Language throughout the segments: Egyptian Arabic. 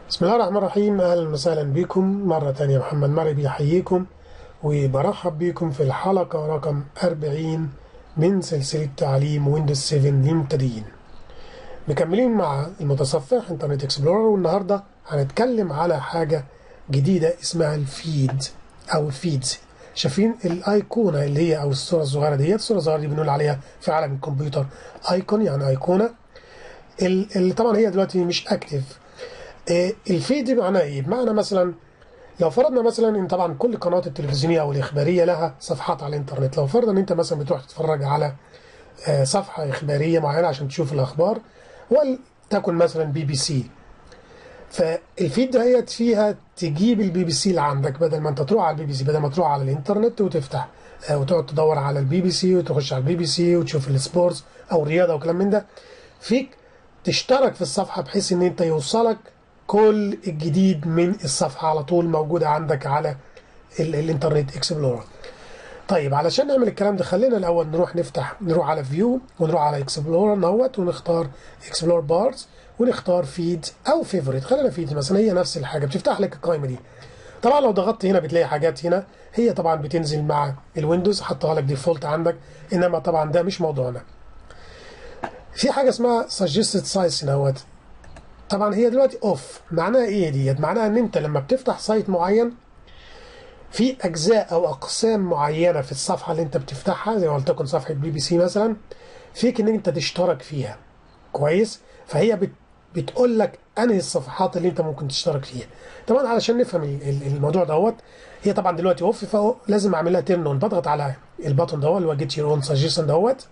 بسم الله الرحمن الرحيم اهلا وسهلا بكم مرة تانية محمد مرعي بيحييكم وبرحب بكم في الحلقة رقم 40 من سلسلة تعليم ويندوز 7 للمبتدئين مكملين مع المتصفح انترنت اكسبلورر والنهاردة هنتكلم على حاجة جديدة اسمها الفيد او الفيدز شايفين الايقونة اللي هي او الصورة الصغيرة ديت الصورة الصغيرة دي بنقول عليها في عالم الكمبيوتر ايكون يعني ايقونة اللي طبعا هي دلوقتي مش اكتف الفيد معناه ايه؟ بمعنى مثلا لو فرضنا مثلا ان طبعا كل قنوات التلفزيونيه او الاخباريه لها صفحات على الانترنت لو فرضنا ان انت مثلا بتروح تتفرج على صفحه اخباريه معينه عشان تشوف الاخبار ولتكن مثلا بي بي سي فالفيد دهيت فيها تجيب البي بي سي اللي عندك بدل ما انت تروح على البي بي سي بدل ما تروح على الانترنت وتفتح وتقعد تدور على البي بي سي وتخش على البي بي سي وتشوف السبورتس او الرياضه وكلام من ده فيك تشترك في الصفحه بحيث ان انت يوصلك كل الجديد من الصفحة على طول موجودة عندك على الانترنت اكسبلورر طيب علشان نعمل الكلام ده خلينا الاول نروح نفتح نروح على فيو ونروح على اكسبلورر نوت ونختار اكسبلور بارز ونختار فيد او فيفوريت خلينا فيد مثلا هي نفس الحاجه بتفتح لك القائمه دي طبعا لو ضغطت هنا بتلاقي حاجات هنا هي طبعا بتنزل مع الويندوز حطها لك ديفولت عندك انما طبعا ده مش موضوعنا في حاجه اسمها suggested size هنا طبعا هي دلوقتي اوف معناها ايه ديت معناها ان انت لما بتفتح سايت معين في اجزاء او اقسام معينه في الصفحه اللي انت بتفتحها زي ما قلت لكم صفحه بي بي سي مثلا فيك ان انت تشترك فيها كويس فهي بت بتقول لك انهي الصفحات اللي انت ممكن تشترك فيها طبعا علشان نفهم الموضوع دوت هي طبعا دلوقتي اوف فلازم اعمل لها تيرن اون بضغط على البطن دوت اللي هو جيت يور اون سجيشن دوت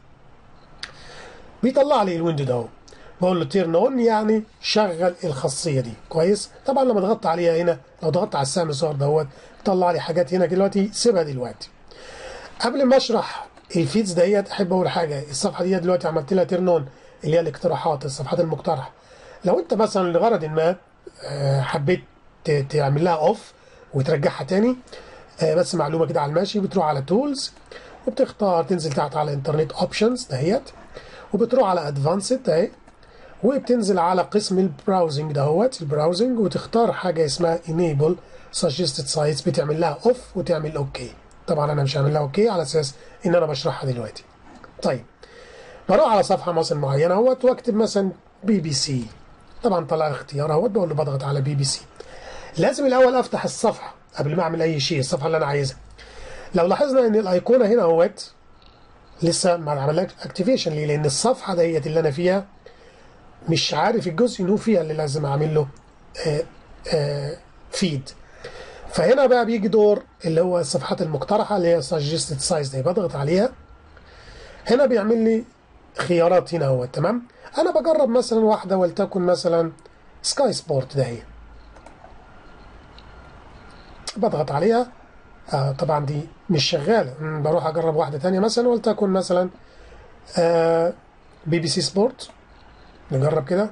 بيطلع لي الويندو دوت بقول له تيرن اون يعني شغل الخاصيه دي كويس طبعا لما ضغطت عليها هنا لو ضغطت على السهم صار دوت طلع لي حاجات هنا دلوقتي سيبها دلوقتي قبل ما اشرح الفيدز ديت احب اقول حاجه الصفحه دي دلوقتي عملت لها تيرن اون اللي هي الاقتراحات الصفحات المقترحه لو انت مثلا لغرض ما حبيت تعمل لها اوف وترجعها تاني بس معلومه كده على الماشي بتروح على تولز وبتختار تنزل تحت على انترنت اوبشنز دهيت وبتروح على ادفانسد اهي وبتنزل على قسم البراوزنج دهوت البراوزنج وتختار حاجه اسمها enable suggested sites بتعمل لها اوف وتعمل اوكي طبعا انا مش هعمل لها اوكي على اساس ان انا بشرحها دلوقتي طيب بروح على صفحه مثلا معينه اهوت واكتب مثلا بي بي سي طبعا طلع اختيار اهوت بقول له بضغط على بي بي سي لازم الاول افتح الصفحه قبل ما اعمل اي شيء الصفحه اللي انا عايزها لو لاحظنا ان الايقونه هنا اهوت لسه ما عملهاش اكتيفيشن ليه لان الصفحه ديت اللي انا فيها مش عارف الجزء انه فيها اللي لازم اعمل له آآ آآ فيد فهنا بقى بيجي دور اللي هو الصفحات المقترحه اللي هي suggested size دي بضغط عليها هنا بيعمل لي خيارات هنا اهو تمام انا بجرب مثلا واحده ولتكن مثلا سكاي سبورت ده هي بضغط عليها آه طبعا دي مش شغاله بروح اجرب واحده تانية مثلا ولتكن مثلا آه بي بي سي سبورت نجرب كده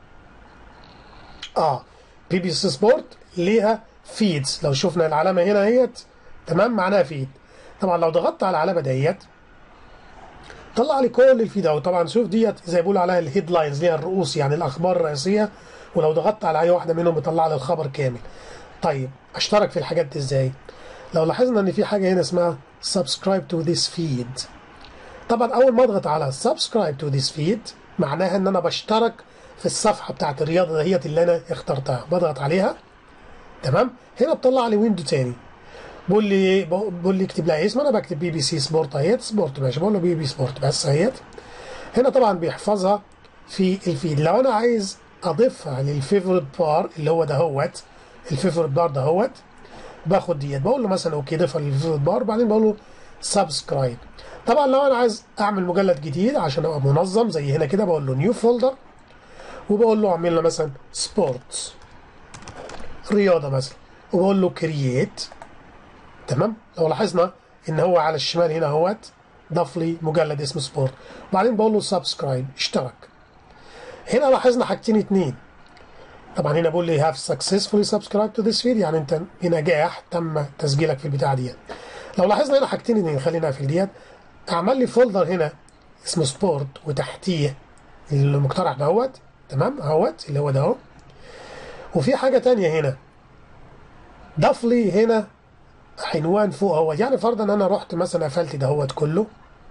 اه بي بي سي سبورت ليها فيدز لو شفنا العلامه هنا اهيت تمام معناها فيد طبعا لو ضغطت على العلامه ديت طلع لي كل الفيد او طبعا شوف ديت زي بيقولوا عليها الهيد لاينز ليها الرؤوس يعني الاخبار الرئيسيه ولو ضغطت على اي واحده منهم بيطلع لي الخبر كامل طيب اشترك في الحاجات دي ازاي لو لاحظنا ان في حاجه هنا اسمها subscribe to this feed طبعا اول ما اضغط على subscribe to this feed معناها ان انا بشترك في الصفحه بتاعت الرياضه دهيت اللي انا اخترتها بضغط عليها تمام هنا بطلع لي ويندو تاني بقول لي بقول لي اكتب لها اسم انا بكتب بي بي سي سبورت اهيت سبورت ماشي بقول له بي بي سبورت بس اهيت هنا طبعا بيحفظها في الفيد لو انا عايز اضيفها للفيفورت بار اللي هو دهوت الفيفورت بار دهوت باخد ديت بقول له مثلا اوكي ضيفها للفيفورت بار بعدين بقول له سبسكرايب طبعا لو انا عايز اعمل مجلد جديد عشان ابقى منظم زي هنا كده بقول له نيو فولدر وبقول له اعمل لنا مثلا سبورتس رياضه مثلا وبقول له كرييت تمام لو لاحظنا ان هو على الشمال هنا اهوت ضاف لي مجلد اسمه سبورت وبعدين بقول له سبسكرايب اشترك هنا لاحظنا حاجتين اتنين طبعا هنا بقول لي هاف سكسسفولي سبسكرايب تو ذيس فيد يعني انت بنجاح تم تسجيلك في البتاعه ديت لو لاحظنا هنا حاجتين اتنين خلينا في ديت اعمل لي فولدر هنا اسمه سبورت وتحتيه المقترح دهوت تمام اهوت اللي هو ده اهو وفي حاجة تانية هنا ضاف لي هنا عنوان فوق هو يعني فرضا انا رحت مثلا قفلت دهوت كله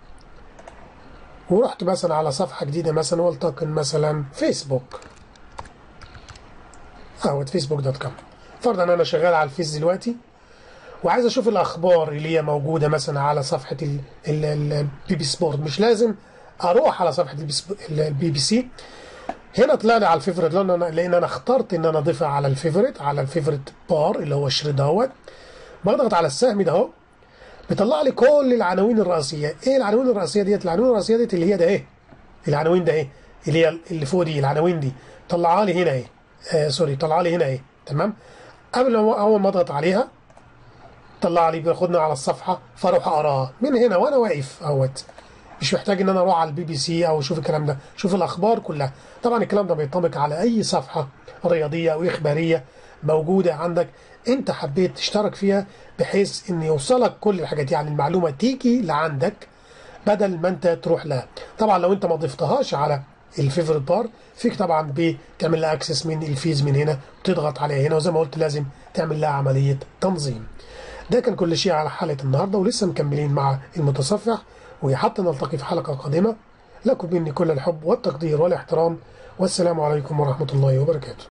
ورحت مثلا على صفحة جديدة مثلا ولتكن مثلا فيسبوك اهوت فيسبوك دوت كوم فرضا انا شغال على الفيس دلوقتي وعايز اشوف الاخبار اللي هي موجوده مثلا على صفحه البي بي سبورت مش لازم اروح على صفحه البي بي سي هنا طلع لي على الفيفوريت لان انا لان انا اخترت ان انا اضيفها على الفيفوريت على الفيفوريت بار اللي هو الشريط دوت بضغط على السهم ده اهو بيطلع لي كل العناوين الرئيسيه ايه العناوين الرئيسيه ديت العناوين الرئيسيه ديت اللي هي ده ايه العناوين ده ايه اللي هي اللي فوق دي العناوين دي طلعها لي هنا ايه آه سوري طلعها لي هنا ايه تمام قبل ما اول ما اضغط عليها طلع لي بياخدنا على الصفحه فاروح اقراها من هنا وانا واقف اهوت مش محتاج ان انا اروح على البي بي سي او اشوف الكلام ده شوف الاخبار كلها طبعا الكلام ده بينطبق على اي صفحه رياضيه او اخباريه موجوده عندك انت حبيت تشترك فيها بحيث ان يوصلك كل الحاجات يعني المعلومه تيجي لعندك بدل ما انت تروح لها طبعا لو انت ما ضفتهاش على الفيفورت بار فيك طبعا بتعمل لها اكسس من الفيز من هنا وتضغط عليها هنا وزي ما قلت لازم تعمل لها عمليه تنظيم ده كان كل شيء على حلقه النهارده ولسه مكملين مع المتصفح وحتى نلتقي في حلقه قادمه لكم مني كل الحب والتقدير والاحترام والسلام عليكم ورحمه الله وبركاته